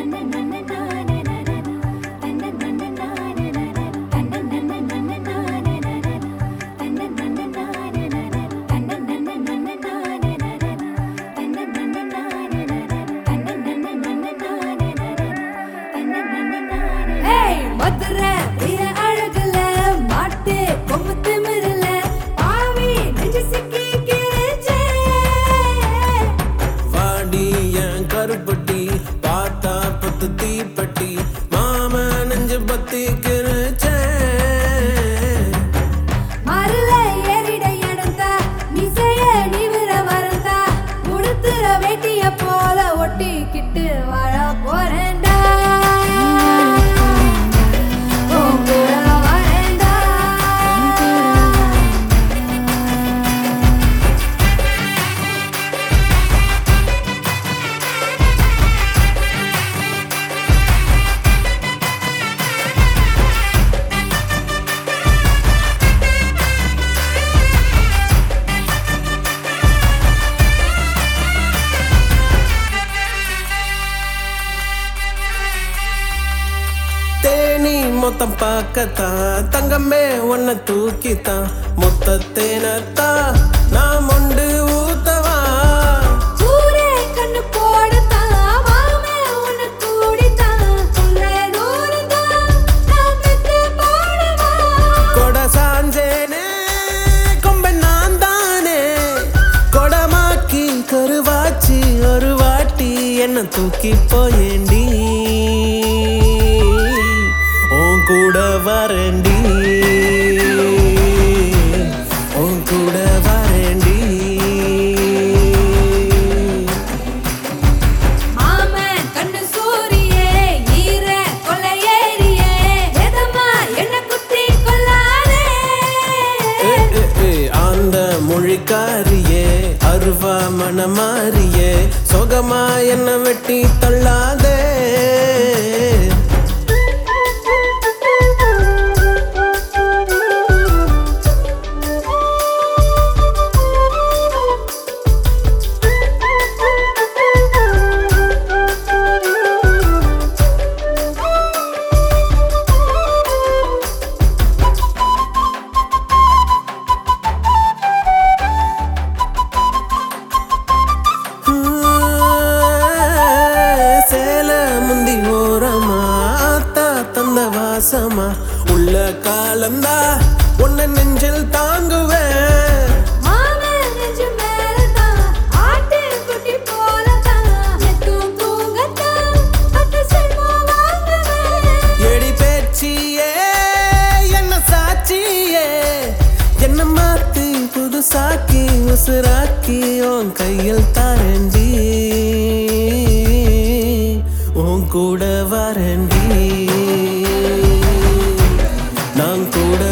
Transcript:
ஏய், மதுரை வீர அழகுல, மாட்டு கொம்பு திமிருல, பாவி நெஞ்சு சிக்கி கிழிச்சே. வாடி என் கருப்பட்டி பார்த்தா பத்து தீப்பட்டி மாம நெஞ்சு பத்தி கிருச்சேன் மருள ஏறிட இடந்தா, மிசைய நிமிர மறந்தா, உடுத்துற வேட்டிய போல ஒட்டிக்கிட்டு வாழ போறேன்டா. உன் கூட வரேன்டா. தேனி மொத்தம் பார்க்கத்தான் தங்கமே உன்னை தூக்கித்தான் மொத்த தேனத்தான் நான் மொண்டு ஊத்தவா ஊரே கண்ணு போடத்தான், மாமே உன்னை கூடித்தான், உள்ள தூரந்தான், நான் பெத்து போடவா? கொட சாஞ்சேனே கொம்பன் நான் தானே கொடமாக்கி கருவாச்சி ஒரு வாட்டி என்ன தூக்கி போயேண்டி உன் கூட வரேண்டி உன் கூட வரேண்டி மாமன் கண்ணு சூரியே, ஈர கொள்ளையேறியே, எதம்மா என்னை குத்தி கொல்லாதே. ஏ, ஏ, ஏ, அந்த மொழிக்காரியே அருவா மனமாரியே சொகமா என்ன வெட்டி தள்ளாதே சேல முந்தி ஓரமா ஆத்தா தந்த வாசமா உள்ள காலந்தா உன்னை நெஞ்சில் தாங்குவேன் மாமன் நெஞ்சு மேலதான், ஆட்டுக்குட்டி போலதான், எத்தும் தூங்கத்தான், பட்டு செல்வம் வாங்குவேன். எடி பேச்சியே என்ன சாட்சியே என்ன மாத்தி புதுசாக்கி உசுராக்கி உன் கையில் தாரண்டி உன் கூட வரண்டி நான் கூட